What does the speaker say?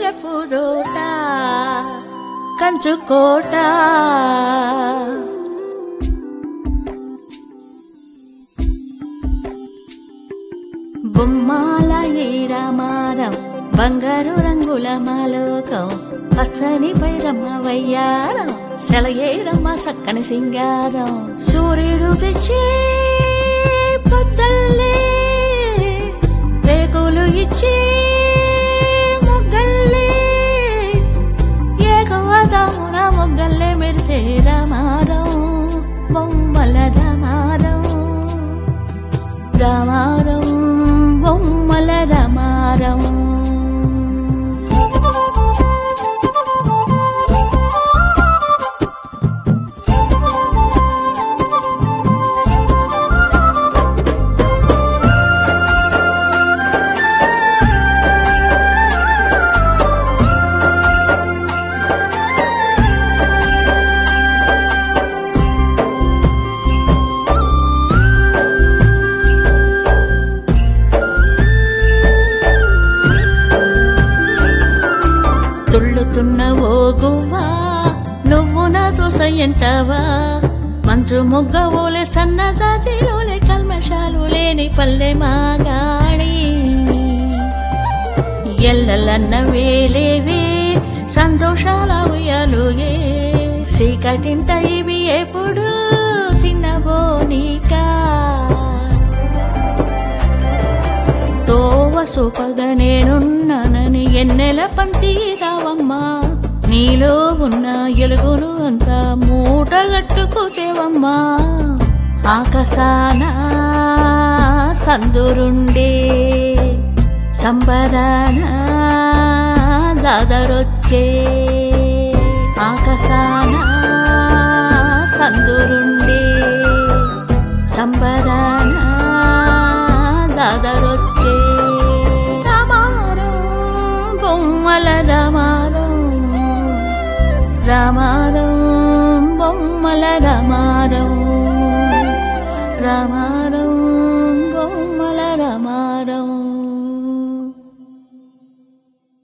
మల్లె పూదోట కంచుకోట బొమ్మాల ఈ రామారం బంగారు రంగుల మాలోకం పచ్చని పైరమ్మ వయ్యారం సెలయేరమ్మ చక్కని సింగారం సూర్యుడు తెచ్చే పొద్దల్లే రేకులు ఇచ్చే మొగ్గల్లే ఏకవదమున మొగ్గల్లే మెరిసే రామారం బొమ్మల రామారం రామారం బొమ్మల రామారం తుళ్ళుతున్న ఓ గువ్వా నువ్వు నా దోసయంటావా మంచు మొగ్గ ఓలే సన్నజాజిలోలే కల్మషాలు లేని పల్లె మాగాడి ఎల్లలన్న వేలేవే సంతోషాల ఉయ్యాలుగే చీకటింట ఇవి ఎప్పుడు చిన్నబోనికా తోవ సూపగా నేనున్నానని ఎన్నెల పంతి రావమ్మా నీలో ఉన్న ఎలుగును అంతా మూటగట్టుకుతేవమ్మా ఆకాశాన సందురుండే సంబరాన దాదరొచ్చే ఆకాశాన సందురుండే సంబరాన దాదరొచ్చే రామారం బొమ్మల రామారం రామారం బొమ్మల రామారం రామారం